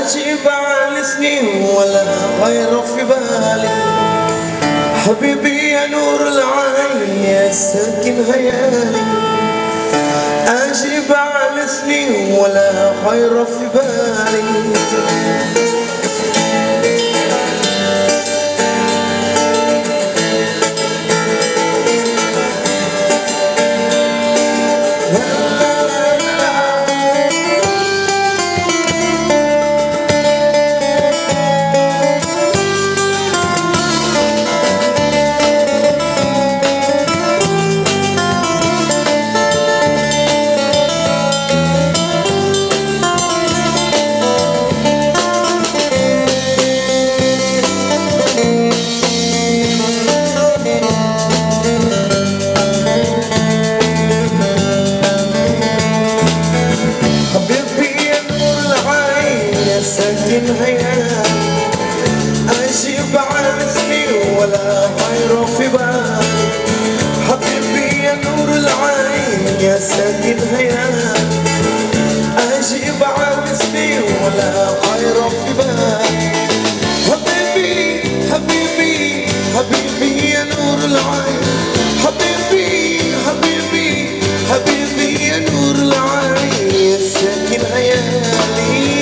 عجيب عن سنين ولا غير في بالي حبيبي يا نور العين يا ساكن هيالي عجيب عن سنين ولا غير في بالي حبيبي يا نور العين يا ساكن هيالي أجيب على اسمي ولا غيره في بالي حبيبي يا نور العين يا ساكن هيالي أجيب على اسمي ولا غيره في بالي حبيبي حبيبي حبيبي يا نور العين حبيبي حبيبي حبيبي يا نور العين يا ساكن هيالي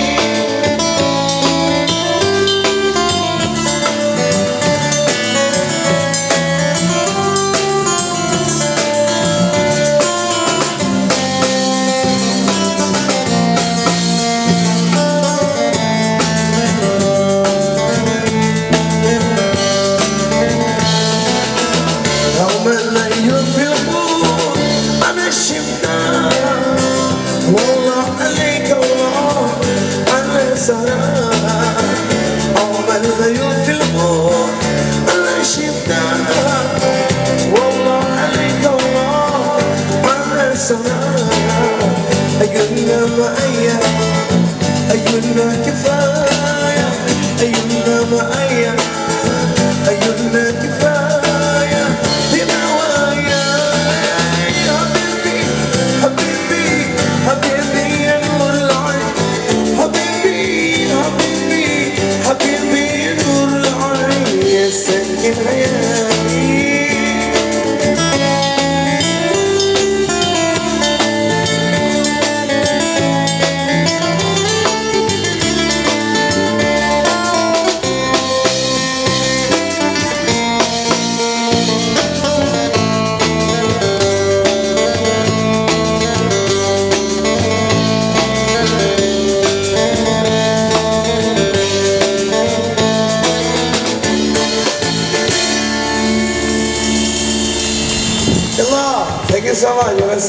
يوم الليل في الغور أنا شفنا والله عليك الله أنا سلام يوم الليل في الغور أنا شفنا والله عليك الله أنا سلام أيونا معايا أيونا كفاية أيونا معايا أيونا كفاية بنوايا يا حبيبي حبيبي حبيبي يا نور العين حبيبي حبيبي حبيبي يا نور العين يا ساكن حياتي يلا Thank you so much.